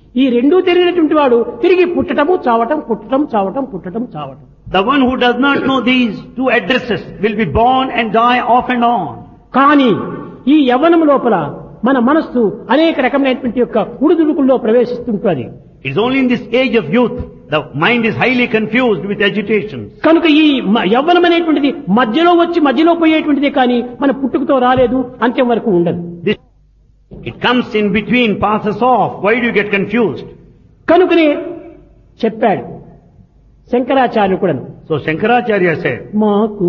ఈ రెండూ తెలియనటువంటి వాడు తిరిగి పుట్టటము చావటం పుట్టటం చావటం పుట్టటం చావటం The one who does not know these two addresses will be born and die off and on. కానీ ఈ యవ్వనం లోపల మన మనస్సు అనేక రకమైనటువంటి యొక్క ఉడుదుడుకుల్లో ప్రవేశిస్తుంటుంది It's only in this age of youth the mind is highly confused with agitations. కనుక ఈ మ- యవ్వనం అనేటువంటిది మధ్యలో వచ్చి మధ్యలో పోయేటువంటిదే కానీ మన పుట్టుకతో రాలేదు అంత్యం వరకు ఉండదు This, it comes in between, passes off. Why do you get confused? కనుకనే చెప్పాడు శంకరాచార్యుడు కూడాను So Shankaracharya said, మాకు